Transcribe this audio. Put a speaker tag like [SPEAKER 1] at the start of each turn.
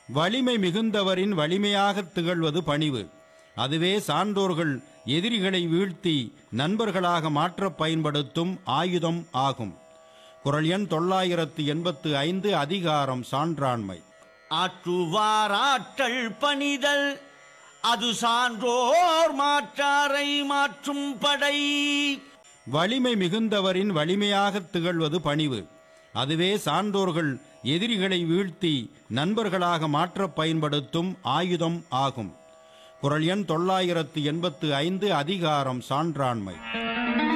[SPEAKER 1] வலிமை மிகுந்தவரின் வலிமையாகத் திகழ்வது பணிவு அதுவே சான்றோர்கள் எதிரிகளை வீழ்த்தி நண்பர்களாக மாற்றப் பயன்படுத்தும் ஆயுதம் ஆகும் குரல் எண் தொள்ளாயிரத்து எண்பத்து ஐந்து அதிகாரம் சான்றாண்மை
[SPEAKER 2] ஆற்றுவார் ஆற்றல் பணிதல் அது சான்றோர் மாற்றாரை மாற்றும் படை
[SPEAKER 1] வலிமை மிகுந்தவரின் வலிமையாகத் திகழ்வது பணிவு அதுவே சான்றோர்கள் எதிரிகளை வீழ்த்தி நண்பர்களாக மாற்றப் பயன்படுத்தும் ஆயுதம் ஆகும் குரல் எண் தொள்ளாயிரத்து எண்பத்து ஐந்து அதிகாரம் சான்றாண்மை